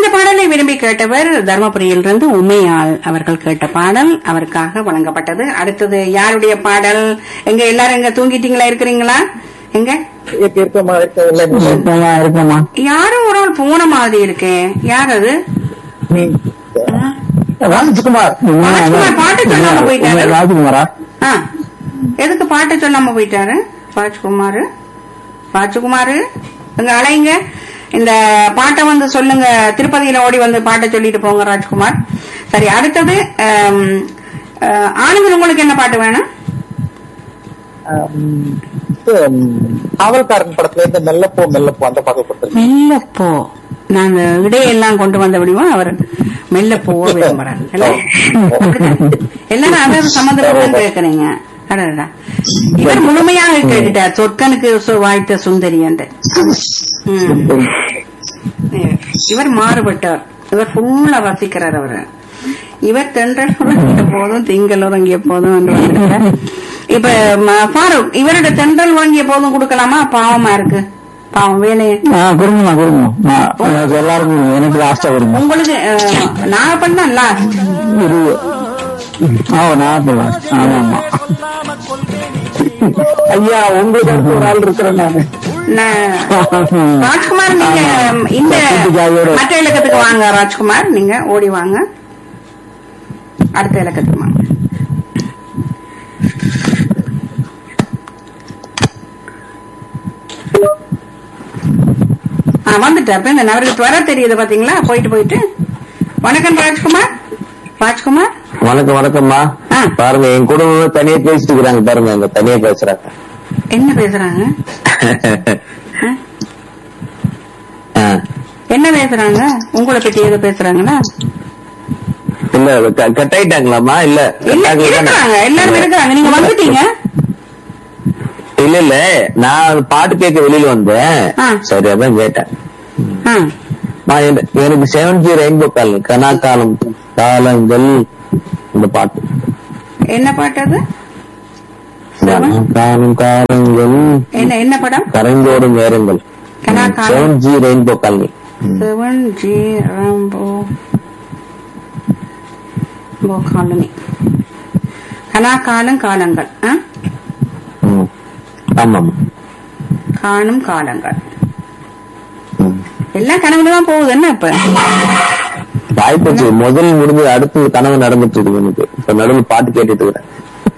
இந்த பாடலை விரும்பி கேட்டவர் தர்மபுரியிலிருந்து உமையாள் அவர்கள் கேட்ட பாடல் அவருக்காக வழங்கப்பட்டது அடுத்தது யாருடைய பாடல் எங்க எல்லாரும் எங்க தூங்கிட்டீங்களா இருக்கிறீங்களா எங்க இருக்கமா இருக்கவில்லை இருக்கமா இருக்கமா யாரும் ஒரு ஆள் போன மாதிரி இருக்கே யார் அது ஆ? ராஜ்குமார் ராஜ்குமார் பாட்டு சொல்லாம போயிட்டாரு ராஜகுமாரா ஆ. எதுக்கு பாட்டு சொல்லாம போயிட்டாரு ராஜ்குமார் ராஜ்குமார் எங்க அலைங்க இந்த பாட்டை வந்து சொல்லுங்க திருப்பதியில ஓடி வந்து பாட்டை சொல்லிட்டு போங்க ராஜ்குமார் சரி அடுத்தது ஆம், ஆ, ஆனந்தன் உங்களுக்கு என்ன பாட்டு வேணும் காவல்காரன் படத்துல இருந்து மெல்லப்போ மெல்லப்போ அந்த பாடல் கொடுத்துருக்கேன் மெல்லப்போ நான் அந்த இடையெல்லாம் கொண்டு வந்த முடியுமா அவர் மெல்ல போக விரும்புறாரு இல்ல? அப்படிதான். எல்லாரும் அதாவது சம்மந்தப்பட்டு கேட்கறீங்க அடடா. இவர் முழுமையாக கேட்டுட்டார் சொற்கனுக்கு சு- வாய்த்த சுந்தரி என்று ம். இவர் மாறுபட்டார் இவர் ஃபுல்லா வசிக்கிறார் அவரு இவர் தென்றல் உறங்கிய போதும் திங்கள் உறங்கிய போதும் என்று வந்திருக்கிறார் இப்ப ம- ஃபாரூக் இவரோட தென்றல் உறங்கிய போதும் கொடுக்கலாமா பாவமா இருக்கு பாவம் வேலையை ஆ கொடுங்கம்மா கொடுங்க நான் எனக்கு எல்லாருக்கும் கொடுங்க. எனக்கு லாஸ்டா கொடுங்க உங்களுக்கு அஹ், நான் பண்ணல இரு ஆ நான் போலாம் ஆமா ஆமா ஐயா உங்களுக்கு அடுத்து ஒரு ஆள் இருக்கிறேன் நானு ராஜ்குமார் நீங்க இந்த மற்ற இலக்கத்துக்கு வாங்க ராஜ்குமார் நீங்க ஓடி வாங்க அடுத்த இலக்கத்துக்கு வாங்க ஆ வந்துட்டேன் அப்ப இந்த அவருக்கு வர தெரியுது பாத்தீங்களா போயிட்டு போயிட்டு வணக்கம் ராஜ்குமார் ராஜ்குமார் வணக்கம் வணக்கம்மா ஆ. பாருங்க என் குடும்பம் தனியா பேசிட்டு இருக்கிறாங்க பாருங்க அவங்க தனியா பேசுறாங்க என்ன பேசுறாங்க ஆ? ஆ. என்ன பேசுறாங்க உங்களை பத்தி எது பேசுறாங்களா இல்ல க- கட் ஆயிட்டாங்களாமா இல்ல இல்ல கட் ஆகல தானே? இருக்கிறாங்க எல்லாரும் இருக்கிறாங்க நீங்க வந்துட்டீங்க இல்ல இல்ல நான் பாட்டு கேட்க வெளியில வந்தேன் ஆ. சரி அதான் கேட்டேன் ஆ. நான் எனக்கு- எனக்கு செவன் ஜி ரெயின்போ காலம் கனா காலம் காலங்கள் இந்த பாட்டு என்ன பாட்டு அது Seven? காலம் காலங்கள் என்ன என்ன படம் கரைந்தோடும் நேரங்கள் கனா காலம் seven G rainbow colony seven G rainbow போ காலனி கனா காலம் காலங்கள் ஆ? ம். ஆமாம் காணும் காலங்கள் ம். எல்லாம் கனவுல தான் போகுது என்ன இப்ப வாய்ப்பு முதல் முடிஞ்சு அடுத்து கனவு நடந்துட்டு இருக்கு எனக்கு இப்ப நடுவில் பாட்டு கேட்டுட்டு இருக்கிறேன்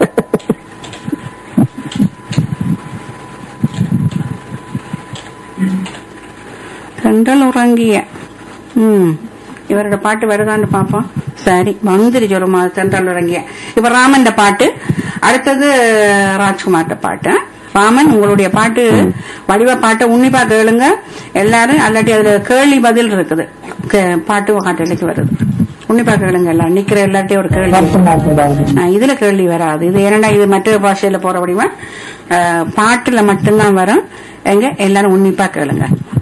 தென்றல் உறங்கிய ம் இவரோட பாட்டு வருதான்னு பாப்போம் சரி வந்துருச்சு ஒரு மா தென்றல் உறங்கிய இப்ப ராமன் பாட்டு அடுத்தது ராஜ்குமார்ட்ட பாட்டு ஆ? ராமன் உங்களுடைய பாட்டு வடிவ பாட்டை உன்னிப்பா கேளுங்க எல்லாரும் அல்லாட்டி அதுல கேள்வி பதில் இருக்குது கே- பாட்டு காட்டலைக்கு வருது உன்னிப்பா கேளுங்க எல்லாம் நிக்கிற எல்லாட்டையும் ஒரு கேள்வி ஆ, இதுல கேள்வி வராது இது ஏன்னா இது மற்ற பாஷையில போற முடியுமா பாட்டுல மட்டும்தான் வரும் எங்க எல்லாரும் உன்னிப்பா கேளுங்க